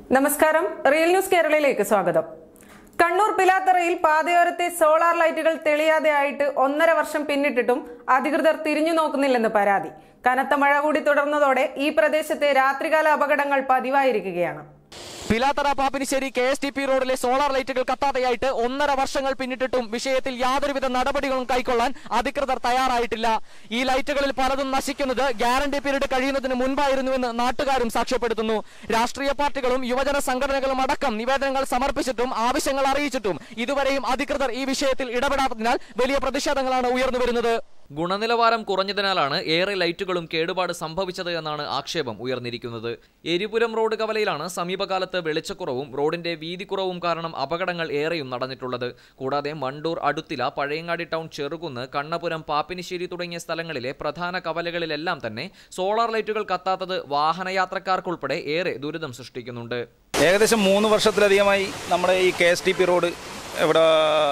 നമസ്കാരം real news കേരളയിലേക്ക് സ്വാഗതം Kannur പിലാത്തറയിൽ പാതയോരത്തെ solar ലൈറ്റുകൾ തെളിയാതെ ആയിട്ട് ഒന്നര വർഷം പിന്നിട്ടിട്ടും അധികൃതർ തിരിഞ്ഞു നോക്കുന്നില്ലെന്ന് പരാതി കനത്ത മഴ കൂടി തുടർന്നതോടെ ഈ പ്രദേശത്തെ രാത്രികാല അപകടങ്ങൾ പതിവായിരിക്കുകയാണ് Pilathara Pappinissery K S T P റോഡിലെ സോളാർ ലൈറ്റുകൾ കത്താതെയായിട്ട് ഒന്നര വർഷങ്ങൾ പിന്നിട്ടിട്ടും വിഷയത്തിൽ യാതൊരുവിധ നടപടികളും കൈക്കൊള്ളാൻ അധികൃതർ തയ്യാറായിട്ടില്ല ഈ ലൈറ്റുകളിൽ പലതും നശിക്കുന്നത് ഗ്യാരണ്ടി പീരീഡ് കഴിയുന്നതിന് മുൻപായിരുന്നുവെന്ന് നാട്ടുകാരും സാക്ഷ്യപ്പെടുത്തുന്നു രാഷ്ട്രീയ പാർട്ടികളും യുവജന സംഘടനകളും അടക്കം നിവേദനങ്ങൾ സമർപ്പിച്ചിട്ടും ആവശ്യങ്ങൾ അറിയിച്ചിട്ടും ഇതുവരെയും അധികൃതർ ഈ വിഷയത്തിൽ ഇടപെടാത്തതിനാൽ വലിയ പ്രതിഷേധങ്ങളാണ് ഉയർന്നു വരുന്നത് ഗുണനിലവാരം കുറഞ്ഞതിനാലാണ് ഏറെ ലൈറ്റുകളും കേടുപാട് സംഭവിച്ചത് എന്നാണ് ആക്ഷേപം ഉയർന്നിരിക്കുന്നത് എരിപുരം റോഡ് കവലയിലാണ് സമീപകാലത്ത് വെളിച്ചക്കുറവും റോഡിന്റെ വീതിക്കുറവും കാരണം അപകടങ്ങൾ ഏറെയും നടന്നിട്ടുള്ളത് കൂടാതെ മണ്ടൂർ അടുത്തില പഴയങ്ങാടി ടൗൺ ചെറുകുന്ന് കണ്ണപുരം പാപ്പിനിശ്ശേരി തുടങ്ങിയ സ്ഥലങ്ങളിലെ പ്രധാന കവലകളിലെല്ലാം തന്നെ സോളാർ ലൈറ്റുകൾ കത്താത്തത് വാഹനയാത്രക്കാർക്കുൾപ്പെടെ ഏറെ ദുരിതം സൃഷ്ടിക്കുന്നുണ്ട് ഏകദേശം മൂന്ന് വർഷത്തിലധികമായി നമ്മുടെ ഈ K S T P road ഇവിടെ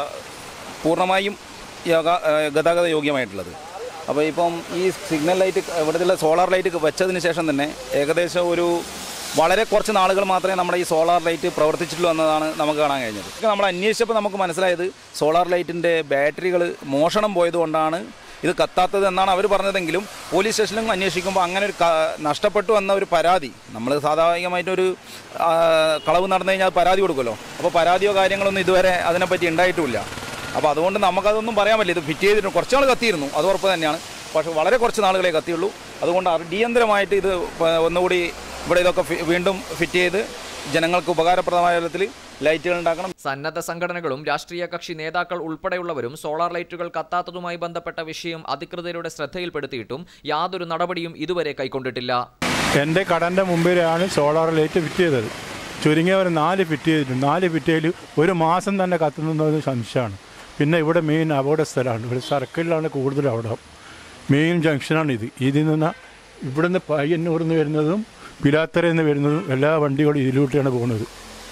പൂർണ്ണമായും യോഗ- ഏഹ് ഗതാഗത യോഗ്യമായിട്ടുള്ളത് അപ്പോൾ ഇപ്പം ഈ സിഗ്നൽ ലൈറ്റ് ഇവിടുത്തെ സോളാർ ലൈറ്റ് വെച്ചതിന് ശേഷം തന്നെ ഏകദേശം ഒരു വളരെ കുറച്ച് നാളുകൾ മാത്രമേ നമ്മുടെ ഈ സോളാർ ലൈറ്റ് പ്രവർത്തിച്ചിട്ടുള്ളൂ എന്നതാണ് നമുക്ക് കാണാൻ കഴിഞ്ഞത് ഇതൊക്കെ നമ്മൾ അന്വേഷിച്ചപ്പോൾ നമുക്ക് മനസ്സിലായത് സോളാർ ലൈറ്റിൻ്റെ ബാറ്ററികൾ മോഷണം പോയതുകൊണ്ടാണ് ഇത് കത്താത്തത് എന്നാണ് അവർ പറഞ്ഞതെങ്കിലും പോലീസ് സ്റ്റേഷനിലും അന്വേഷിക്കുമ്പോൾ അങ്ങനെ ഒരു ക- നഷ്ടപ്പെട്ടു എന്ന ഒരു പരാതി നമ്മൾ സ്വാഭാവികമായിട്ടൊരു ആ, കളവ് നടന്നു കഴിഞ്ഞാൽ പരാതി കൊടുക്കുമല്ലോ അപ്പോൾ പരാതിയോ കാര്യങ്ങളൊന്നും ഇതുവരെ അതിനെപ്പറ്റി ഉണ്ടായിട്ടുമില്ല അപ്പോൾ അതുകൊണ്ട് നമുക്കതൊന്നും പറയാൻ പറ്റില്ല ഇത് ഫിറ്റ് ചെയ്തിട്ട് കുറച്ച് നാൾ കത്തിയിരുന്നു അത് ഉറപ്പ് തന്നെയാണ് പക്ഷേ വളരെ കുറച്ച് നാളുകളെ കത്തിയുള്ളൂ അതുകൊണ്ട് അടിയന്തരമായിട്ട് ഇത് പ- ഒന്നുകൂടി ഇവിടെ ഇതൊക്കെ ഫി- വീണ്ടും ഫിറ്റ് ചെയ്ത് ജനങ്ങൾക്ക് ഉപകാരപ്രദമായ തരത്തിൽ ലൈറ്റുകൾ ഉണ്ടാക്കണം സന്നദ്ധ സംഘടനകളും രാഷ്ട്രീയ കക്ഷി നേതാക്കൾ ഉൾപ്പെടെയുള്ളവരും സോളാർ ലൈറ്റുകൾ കത്താത്തതുമായി ബന്ധപ്പെട്ട വിഷയം അധികൃതരുടെ ശ്രദ്ധയിൽപ്പെടുത്തിയിട്ടും യാതൊരു നടപടിയും ഇതുവരെ കൈക്കൊണ്ടിട്ടില്ല എൻ്റെ കടൻ്റെ മുമ്പിലാണ് സോളാർ ലൈറ്റ് ഫിറ്റ് ചെയ്തത് ചുരുങ്ങിയ ഒരു നാല് ഫിറ്റ് ചെയ്തിട്ടുണ്ട് നാല് ഫിറ്റ് ചെയ്ത് ഒരു മാസം തന്നെ കത്തുന്നത് സംശയമാണ് പിന്നെ ഇവിടെ മെയിൻ അപകട സ്ഥലമാണ് ഇവിടെ സർക്കിളിലാണ് കൂടുതൽ അപകടം മെയിൻ ജംഗ്ഷനാണ് ഇത് ഇതിൽ നിന്ന് ഇവിടുന്ന് പയ്യന്നൂരിൽ നിന്ന് വരുന്നതും പിലാത്തറയിൽ നിന്ന് വരുന്നതും എല്ലാ വണ്ടികളും ഇതിലൂടെയാണ് പോകുന്നത്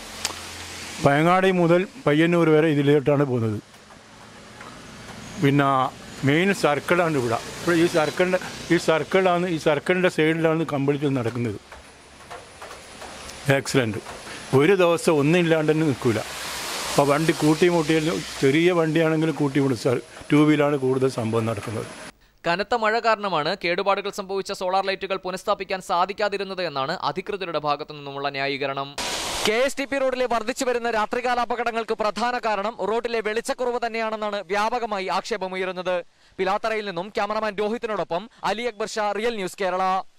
പയങ്ങാടി മുതൽ പയ്യന്നൂർ വരെ ഇതിലോട്ടാണ് പോകുന്നത് പിന്നെ മെയിൻ സർക്കിളാണ് ഇവിടെ ഇപ്പോൾ ഈ സർക്കിളിൻ്റെ ഈ സർക്കിളാണ് ഈ സർക്കിളിൻ്റെ സൈഡിലാണ് കംപ്ലീറ്റ് നടക്കുന്നത് ആക്സിഡൻറ്റ് ഒരു ദിവസം ഒന്നില്ലാണ്ട് തന്നെ നിൽക്കില്ല അപ്പോൾ വണ്ടി കൂട്ടി മുട്ടിയാലും ചെറിയ വണ്ടിയാണെങ്കിലും കൂട്ടി മുട്ടി സാർ ടൂ വീലാണ് കൂടുതൽ സംഭവം നടക്കുന്നത് കനത്ത മഴ കാരണമാണ് കേടുപാടുകൾ സംഭവിച്ച സോളാർ ലൈറ്റുകൾ പുനഃസ്ഥാപിക്കാൻ സാധിക്കാതിരുന്നത് എന്നാണ് അധികൃതരുടെ ഭാഗത്തു നിന്നുമുള്ള ന്യായീകരണം കെ എസ് ടി പി റോഡിലെ വർദ്ധിച്ചു വരുന്ന രാത്രികാല അപകടങ്ങൾക്ക് പ്രധാന കാരണം റോഡിലെ വെളിച്ചക്കുറവ് തന്നെയാണെന്നാണ് വ്യാപകമായി ആക്ഷേപമുയരുന്നത് പിലാത്തറയിൽ നിന്നും ക്യാമറമാൻ രോഹിത്തിനോടൊപ്പം അലി അക്ബർ ഷാ റിയൽ ന്യൂസ് കേരള